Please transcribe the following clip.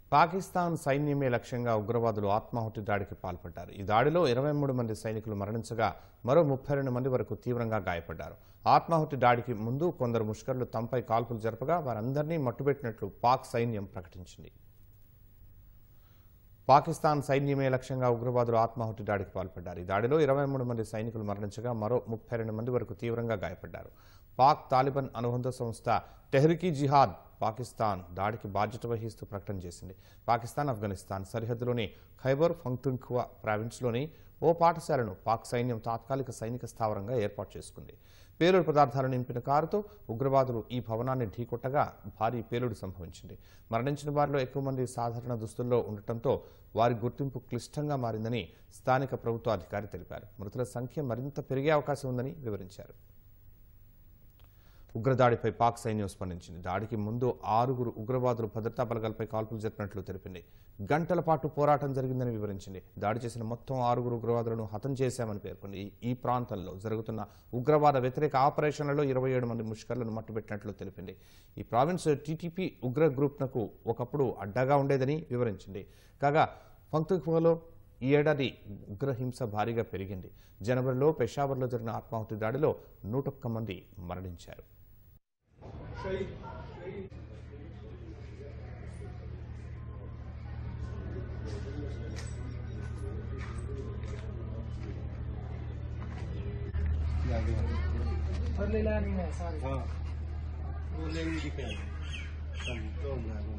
పాకిస్తాన్ సైన్యమే లక్ష్యంగా ఉగ్రవాదులు ఆత్మాహుతి దాడికి పాల్పడ్డారు ఈ దాడిలో ఇరవై మూడు మంది సైనికులు మరణించగా మరో ముప్పై రెండు మంది వరకు తీవ్రంగా గాయపడ్డారు ఆత్మాహుతి దాడికి ముందు కొందరు ముష్కర్లు తమపై కాల్పులు జరపగా వారందరినీ మట్టుబెట్టినట్లు పాక్ సైన్యం ప్రకటించింది పాకిస్తాన్ సైన్యమే లక్ష్యంగా ఉగ్రవాదులు ఆత్మాహుతి దాడికి పాల్పడ్డారు ఈ దాడిలో ఇరవై మూడు మంది సైనికులు మరణించగా మరో ముప్పై రెండు మంది వరకు తీవ్రంగా గాయపడ్డారు పాక్ తాలిబాన్ అనుబంధ సంస్థ టెహ్రికీ జిహాద్ పాకిస్తాన్ దాడికి బాధ్యత వహిస్తూ ప్రకటన చేసింది పాకిస్తాన్ ఆఫ్ఘనిస్తాన్ సరిహద్దులోని ఖైబర్ ఫంక్తుంఖ్వా ప్రావిన్స్లోని ఓ పాఠశాలను పాక్ సైన్యం తాత్కాలిక సైనిక స్థావరంగా ఏర్పాటు చేసుకుంది పేలుడు పదార్థాలు నింపిన కారుతో ఉగ్రవాదులు ఈ భవనాన్ని ఢీకొట్టగా భారీ పేలుడు సంభవించింది మరణించిన వారిలో ఎక్కువ మంది సాధారణ దుస్తుల్లో ఉండటంతో వారి గుర్తింపు క్లిష్టంగా మారిందని స్థానిక ప్రభుత్వ అధికారి తెలిపారు మృతుల సంఖ్య మరింత పెరిగే అవకాశం ఉందని వివరించారు ఉగ్రదాడిపై పాక్ సైన్యం స్పందించింది దాడికి ముందు ఆరుగురు ఉగ్రవాదులు భద్రతా బలగాలపై కాల్పులు జరిపినట్లు తెలిపింది గంటల పాటు పోరాటం జరిగిందని వివరించింది దాడి చేసిన మొత్తం ఆరుగురు ఉగ్రవాదులను హతం చేశామని పేర్కొంది ఈ- ఈ ప్రాంతంలో జరుగుతున్న ఉగ్రవాద వ్యతిరేక ఆపరేషన్లలో ఇరవై ఏడు మంది ముష్కర్లను మట్టుబెట్టినట్లు తెలిపింది ఈ ప్రావిన్స్ టీటీపీ ఉగ్ర గ్రూప్నకు ఒకప్పుడు అడ్డాగా ఉండేదని వివరించింది కాగా పంక్తులో ఈ ఏడాది ఉగ్రహింస భారీగా పెరిగింది జనవరిలో పెషావర్లో జరిగిన ఆత్మాహుతి దాడిలో నూటొక్క మంది మరణించారు और ले लानी है सारी हाँ वो लेंगे दिख रहा है कल तो हो गया वो